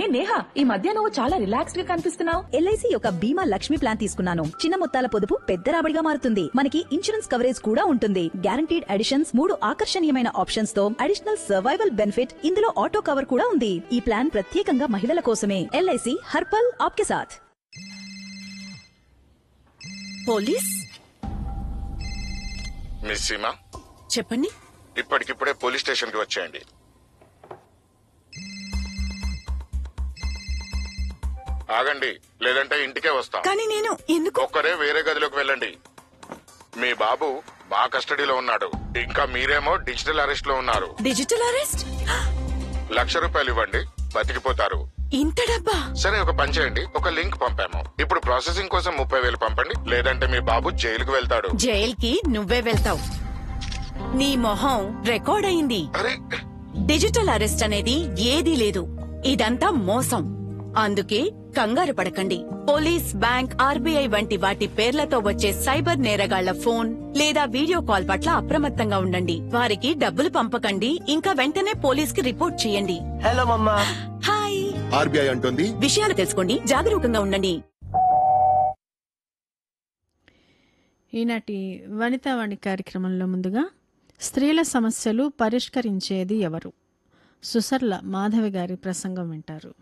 హే నేహా ఈ మధ్య నువ్వు చాలా రిలాక్స్డ్ గా కనిపిస్తున్నావు ఎల్ఐసి యొక్క బీమా లక్ష్మి ప్లాన్ తీసుకున్నాను చిన్న మొత్తాల పొదుపు పెద్ద రాబడిగా మారుతుంది మనకి ఇన్సూరెన్స్ కవరేజ్ కూడా ఉంటుంది గ్యారంటీడ్ అడిషన్స్ మూడు ఆకర్షణీయమైన ఆప్షన్స్ తో అడిషనల్ సర్వైవల్ బెనిఫిట్ ఇందులో ఆటో కవర్ కూడా ఉంది ఈ ప్లాన్ ప్రత్యేకంగా మహిళల కోసమే ఎల్ఐసి హర్పల్ ఆప్కే సాథ్ పోలీస్ మిస్ సీమా చెప్పండి ఇప్పటికిప్పుడే పోలీస్ స్టేషన్ కి వచ్చేయండి ఆగండి లేదంటే ఇంటికే వస్తాం కానీ నేను ఎందుకు ఒక్కరే వేరే గదిలోకి వెళ్ళండి మీ బాబు మా కస్టడీలో ఉన్నాడు ఇంకా మీరేమో డిజిటల్ అరెస్ట్ లో ఉన్నారు డిజిటల్ అరెస్ట్ లక్ష రూపాయలు ఇవ్వండి బతికిపోతారు ఇంత డబ్బా సరే ఒక పని చేయండి ఒక లింక్ పంపాము ఇప్పుడు ప్రాసెసింగ్ కోసం ముప్పై వేలు పంపండి లేదంటే మీ బాబు జైలుకు వెళ్తాడు జైల్కి నువ్వే వెళ్తావు నీ మొహం రికార్డ్ అయింది అరే డిజిటల్ అరెస్ట్ అనేది ఏదీ లేదు ఇదంతా మోసం అందుకే కంగారు పడకండి పోలీస్ బ్యాంక్ ఆర్బీఐ వంటి వాటి పేర్లతో వచ్చే సైబర్ నేరగాళ్ల ఫోన్ లేదా వీడియో కాల్ పట్ల అప్రమత్తంగా ఉండండి వారికి డబ్బులు పంపకండి ఇంకా వెంటనే పోలీస్ కి రిపోర్ట్ చేయండి హలో మమ్మా హాయ్ ఆర్బీఐ అంటోంది విషయాలు తెలుసుకోండి జాగరూకంగా ఉండండి ఈనాటి వనితావాణి కార్యక్రమంలో ముందుగా స్త్రీల సమస్యలు పరిష్కరించేది ఎవరు సుసర్ల మాధవి గారి ప్రసంగం వింటారు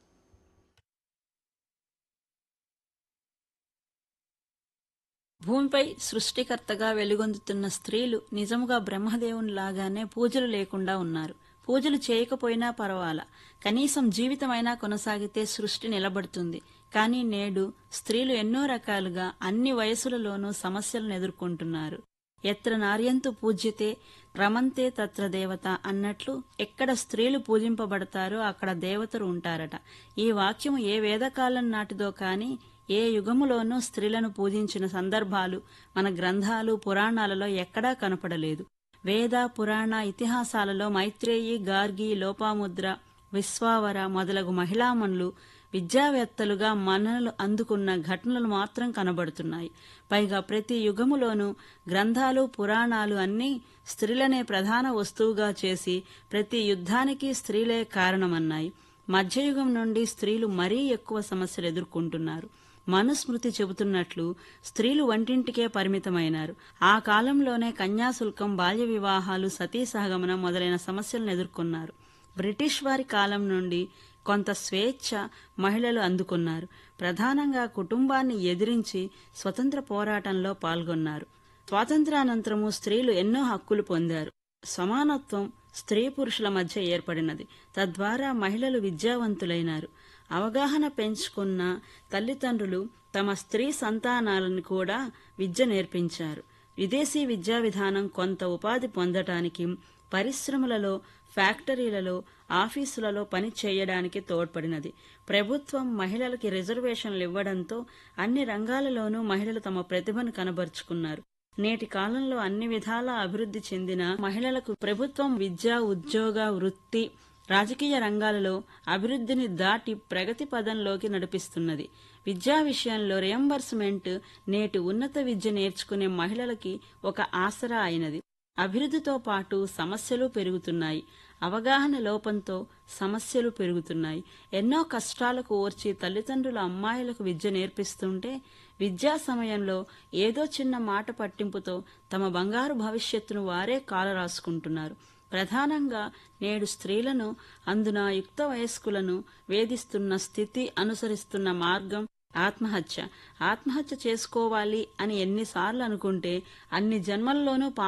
భూమిపై సృష్టికర్తగా వెలుగొందుతున్న స్త్రీలు నిజముగా బ్రహ్మదేవునిలాగానే పూజలు లేకుండా ఉన్నారు పూజలు చేయకపోయినా పర్వాలా కనీసం జీవితమైనా కొనసాగితే సృష్టి నిలబడుతుంది కానీ నేడు స్త్రీలు ఎన్నో రకాలుగా అన్ని వయసులలోనూ సమస్యలను ఎదుర్కొంటున్నారు ఎత్ర నార్యంతు పూజ్యతే రమంతే తత్ర దేవత అన్నట్లు ఎక్కడ స్త్రీలు పూజింపబడతారో అక్కడ దేవతలు ఉంటారట ఈ వాక్యం ఏ వేదకాలం నాటిదో కాని ఏ యుగములోనూ స్త్రీలను పూజించిన సందర్భాలు మన గ్రంథాలు పురాణాలలో ఎక్కడా కనపడలేదు వేద పురాణ ఇతిహాసాలలో మైత్రేయి గార్గి లోపాముద్ర విశ్వావర మొదలగు మహిళామణులు విద్యావేత్తలుగా మన్ననలు అందుకున్న ఘటనలు మాత్రం కనబడుతున్నాయి పైగా ప్రతి యుగములోనూ గ్రంథాలు పురాణాలు అన్నీ స్త్రీలనే ప్రధాన వస్తువుగా చేసి ప్రతి యుద్ధానికి స్త్రీలే కారణమన్నాయి మధ్యయుగం నుండి స్త్రీలు మరీ ఎక్కువ సమస్యలు ఎదుర్కొంటున్నారు మనుస్మృతి చెబుతున్నట్లు స్త్రీలు వంటింటికే పరిమితమైనారు ఆ కాలంలోనే కన్యాశుల్కం బాల్య వివాహాలు సతీ సహగమనం మొదలైన సమస్యలను ఎదుర్కొన్నారు బ్రిటిష్ వారి కాలం నుండి కొంత స్వేచ్ఛ మహిళలు అందుకున్నారు ప్రధానంగా కుటుంబాన్ని ఎదిరించి స్వతంత్ర పోరాటంలో పాల్గొన్నారు స్వాతంత్రానంతరము స్త్రీలు ఎన్నో హక్కులు పొందారు సమానత్వం స్త్రీ పురుషుల మధ్య ఏర్పడినది తద్వారా మహిళలు విద్యావంతులైనారు అవగాహన పెంచుకున్న తల్లిదండ్రులు తమ స్త్రీ సంతానాలను కూడా విద్య నేర్పించారు విదేశీ విద్యా విధానం కొంత ఉపాధి పొందటానికి పరిశ్రమలలో ఫ్యాక్టరీలలో ఆఫీసులలో పని చేయడానికి తోడ్పడినది ప్రభుత్వం మహిళలకి రిజర్వేషన్లు ఇవ్వడంతో అన్ని రంగాలలోనూ మహిళలు తమ ప్రతిభను కనబరుచుకున్నారు నేటి కాలంలో అన్ని విధాలా అభివృద్ధి చెందిన మహిళలకు ప్రభుత్వం విద్య ఉద్యోగ వృత్తి రాజకీయ రంగాలలో అభివృద్ధిని దాటి ప్రగతి పదంలోకి నడిపిస్తున్నది విద్యా విషయంలో రియంబర్స్మెంట్ నేటి ఉన్నత విద్య నేర్చుకునే మహిళలకి ఒక ఆసరా అయినది అభివృద్ధితో పాటు సమస్యలు పెరుగుతున్నాయి అవగాహన లోపంతో సమస్యలు పెరుగుతున్నాయి ఎన్నో కష్టాలకు ఓర్చి తల్లిదండ్రుల అమ్మాయిలకు విద్య నేర్పిస్తుంటే విద్యా సమయంలో ఏదో చిన్న మాట పట్టింపుతో తమ బంగారు భవిష్యత్తును వారే కాల రాసుకుంటున్నారు ప్రధానంగా నేడు స్త్రీలను అందున యుక్త వయస్కులను వేధిస్తున్న స్థితి అనుసరిస్తున్న మార్గం ఆత్మహత్య ఆత్మహత్య చేసుకోవాలి అని ఎన్నిసార్లు అనుకుంటే అన్ని జన్మల్లోనూ